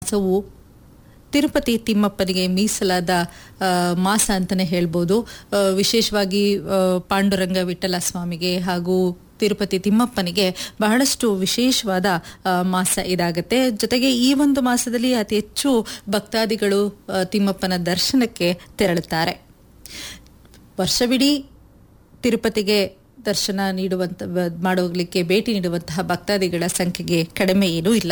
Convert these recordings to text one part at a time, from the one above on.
ಮಾಸವು ತಿರುಪತಿ ತಿಮ್ಮಪ್ಪನಿಗೆ ಮೀಸಲಾದ ಆ, ಮಾಸ ಅಂತಲೇ ಹೇಳ್ಬೋದು ಆ, ವಿಶೇಷವಾಗಿ ಆ, ಪಾಂಡುರಂಗ ವಿಠಲ ಸ್ವಾಮಿಗೆ ಹಾಗೂ ತಿರುಪತಿ ತಿಮ್ಮಪ್ಪನಿಗೆ ಬಹಳಷ್ಟು ವಿಶೇಷವಾದ ಆ, ಮಾಸ ಇದಾಗುತ್ತೆ ಜೊತೆಗೆ ಈ ಒಂದು ಮಾಸದಲ್ಲಿ ಅತಿ ಹೆಚ್ಚು ಭಕ್ತಾದಿಗಳು ಆ, ತಿಮ್ಮಪ್ಪನ ದರ್ಶನಕ್ಕೆ ತೆರಳುತ್ತಾರೆ ವರ್ಷವಿಡೀ ತಿರುಪತಿಗೆ ದರ್ಶನ ನೀಡುವಂತ ಮಾಡೋಗ್ಲಿಕ್ಕೆ ಭೇಟಿ ನೀಡುವಂತಹ ಭಕ್ತಾದಿಗಳ ಸಂಖ್ಯೆಗೆ ಕಡಿಮೆ ಏನೂ ಇಲ್ಲ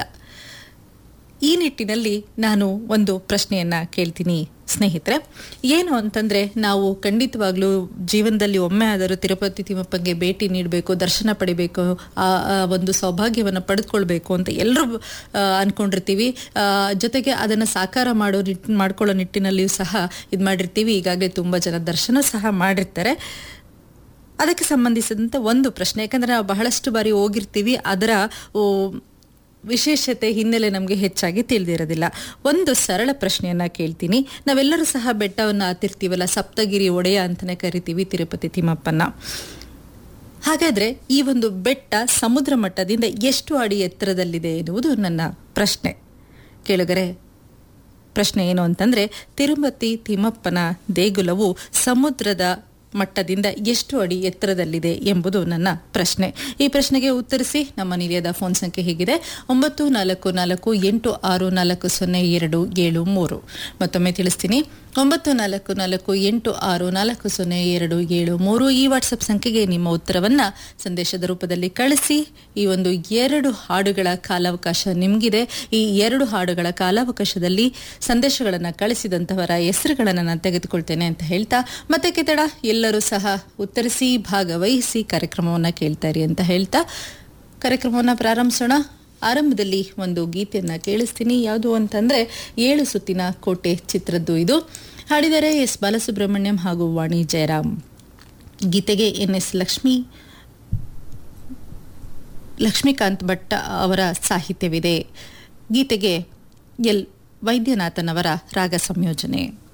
ಈ ನಿಟ್ಟಿನಲ್ಲಿ ನಾನು ಒಂದು ಪ್ರಶ್ನೆಯನ್ನ ಕೇಳ್ತೀನಿ ಸ್ನೇಹಿತರೆ ಏನು ಅಂತಂದ್ರೆ ನಾವು ಖಂಡಿತವಾಗ್ಲೂ ಜೀವನದಲ್ಲಿ ಒಮ್ಮೆ ಆದರೂ ತಿರುಪತಿ ತಿಮ್ಮಪ್ಪಂಗೆ ಭೇಟಿ ನೀಡಬೇಕು ದರ್ಶನ ಪಡಿಬೇಕು ಆ ಆ ಒಂದು ಸೌಭಾಗ್ಯವನ್ನು ಪಡೆದುಕೊಳ್ಬೇಕು ಅಂತ ಎಲ್ಲರೂ ಅನ್ಕೊಂಡಿರ್ತೀವಿ ಆ, ಜೊತೆಗೆ ಅದನ್ನು ಸಾಕಾರ ಮಾಡೋ ನಿಟ್ ಮಾಡ್ಕೊಳ್ಳೋ ನಿಟ್ಟಿನಲ್ಲಿಯೂ ಸಹ ಇದು ಮಾಡಿರ್ತೀವಿ ಈಗಾಗಲೇ ತುಂಬ ಜನ ದರ್ಶನ ಸಹ ಮಾಡಿರ್ತಾರೆ ಅದಕ್ಕೆ ಸಂಬಂಧಿಸಿದಂತೆ ಒಂದು ಪ್ರಶ್ನೆ ಯಾಕಂದ್ರೆ ನಾವು ಬಹಳಷ್ಟು ಬಾರಿ ಹೋಗಿರ್ತೀವಿ ಅದರ ಓ, ವಿಶೇಷತೆ ಹಿನ್ನೆಲೆ ನಮಗೆ ಹೆಚ್ಚಾಗಿ ತಿಳಿದಿರೋದಿಲ್ಲ ಒಂದು ಸರಳ ಪ್ರಶ್ನೆಯನ್ನ ಕೇಳ್ತೀನಿ ನಾವೆಲ್ಲರೂ ಸಹ ಬೆಟ್ಟವನ್ನು ಹತ್ತಿರ್ತೀವಲ್ಲ ಸಪ್ತಗಿರಿ ಒಡೆಯ ಅಂತಾನೆ ಕರಿತೀವಿ ತಿರುಪತಿ ತಿಮ್ಮಪ್ಪನ ಹಾಗಾದ್ರೆ ಈ ಒಂದು ಬೆಟ್ಟ ಸಮುದ್ರ ಮಟ್ಟದಿಂದ ಎಷ್ಟು ಅಡಿ ಎತ್ತರದಲ್ಲಿದೆ ಎನ್ನುವುದು ನನ್ನ ಪ್ರಶ್ನೆ ಕೇಳುಗರೆ ಪ್ರಶ್ನೆ ಏನು ಅಂತಂದ್ರೆ ತಿರುಪತಿ ತಿಮ್ಮಪ್ಪನ ದೇಗುಲವು ಸಮುದ್ರದ ಮಟ್ಟದಿಂದ ಎಷ್ಟು ಅಡಿ ಎತ್ತರದಲ್ಲಿದೆ ಎಂಬುದು ನನ್ನ ಪ್ರಶ್ನೆ ಈ ಪ್ರಶ್ನೆಗೆ ಉತ್ತರಿಸಿ ನಮ್ಮ ನಿಲಯದ ಫೋನ್ ಸಂಖ್ಯೆ ಹೀಗಿದೆ ಒಂಬತ್ತು ನಾಲ್ಕು ನಾಲ್ಕು ಎಂಟು ಆರು ನಾಲ್ಕು ಸೊನ್ನೆ ಎರಡು ಏಳು ಮೂರು ಮತ್ತೊಮ್ಮೆ ತಿಳಿಸ್ತೀನಿ ಒಂಬತ್ತು ನಾಲ್ಕು ನಾಲ್ಕು ಎಂಟು ಆರು ನಾಲ್ಕು ಸೊನ್ನೆ ಎರಡು ಏಳು ಮೂರು ಈ ವಾಟ್ಸಪ್ ಸಂಖ್ಯೆಗೆ ನಿಮ್ಮ ಉತ್ತರವನ್ನ ಸಂದೇಶದ ರೂಪದಲ್ಲಿ ಕಳಿಸಿ ಈ ಒಂದು ಎರಡು ಹಾಡುಗಳ ಕಾಲಾವಕಾಶ ನಿಮಗಿದೆ ಈ ಎರಡು ಹಾಡುಗಳ ಕಾಲಾವಕಾಶದಲ್ಲಿ ಸಂದೇಶಗಳನ್ನು ಕಳಿಸಿದಂತವರ ಹೆಸರುಗಳನ್ನು ನಾನು ತೆಗೆದುಕೊಳ್ತೇನೆ ಅಂತ ಹೇಳ್ತಾ ಮತ್ತೆ ಕಿತಡ ಎಲ್ಲರೂ ಸಹ ಉತ್ತರಿಸಿ ಭಾಗವಹಿಸಿ ಕಾರ್ಯಕ್ರಮವನ್ನು ಕೇಳ್ತಾ ಇರಿ ಅಂತ ಹೇಳ್ತಾ ಕಾರ್ಯಕ್ರಮವನ್ನು ಪ್ರಾರಂಭಿಸೋಣ ಆರಂಭದಲ್ಲಿ ಒಂದು ಗೀತೆಯನ್ನ ಕೇಳಿಸ್ತೀನಿ ಯಾವುದು ಅಂತಂದ್ರೆ ಏಳು ಸುತ್ತಿನ ಕೋಟೆ ಚಿತ್ರದ್ದು ಇದು ಹಾಡಿದರೆ ಎಸ್ ಬಾಲಸುಬ್ರಹ್ಮಣ್ಯಂ ಹಾಗೂ ವಾಣಿ ಜಯರಾಮ್ ಗೀತೆಗೆ ಎನ್ ಎಸ್ ಲಕ್ಷ್ಮಿ ಲಕ್ಷ್ಮೀಕಾಂತ್ ಭಟ್ ಅವರ ಸಾಹಿತ್ಯವಿದೆ ಗೀತೆಗೆ ಎಲ್ ವೈದ್ಯನಾಥನ್ ಅವರ ರಾಗ ಸಂಯೋಜನೆ